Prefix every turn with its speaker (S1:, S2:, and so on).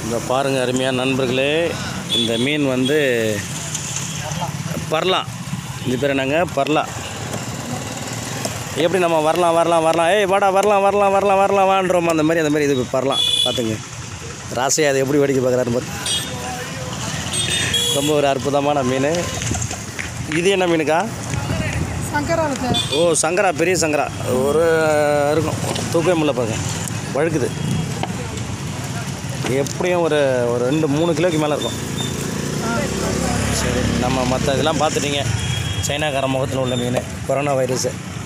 S1: இந்த பாருங்கள் அருமையான நண்பர்களே இந்த மீன் வந்து பர்லா இது பேர் என்னங்க பர்லா எப்படி நம்ம வரலாம் வரலாம் வரலாம் ஏய் வாடா வரலாம் வரலாம் வரலாம் வரலாம் வான்றோம் அந்த மாதிரி அந்த மாதிரி இது பரலாம் பார்த்துங்க ராசையா அதை எப்படி வேடிக்கை பார்க்குறாரு பார்த்து ரொம்ப ஒரு அற்புதமான மீன் இது என்ன மீனுக்கா
S2: சங்கரா சார்
S1: ஓ சங்கரா பெரிய சங்கரா ஒரு இருக்கும் தூக்கவே முடியல பாருங்க வழுக்குது எப்படியும் ஒரு ஒரு ரெண்டு மூணு கிலோக்கு மேலே இருக்கும் சரி நம்ம மற்ற இதெல்லாம் பார்த்துட்டீங்க சைனாக்கார முகத்தில் உள்ள மீன் கொரோனா வைரஸு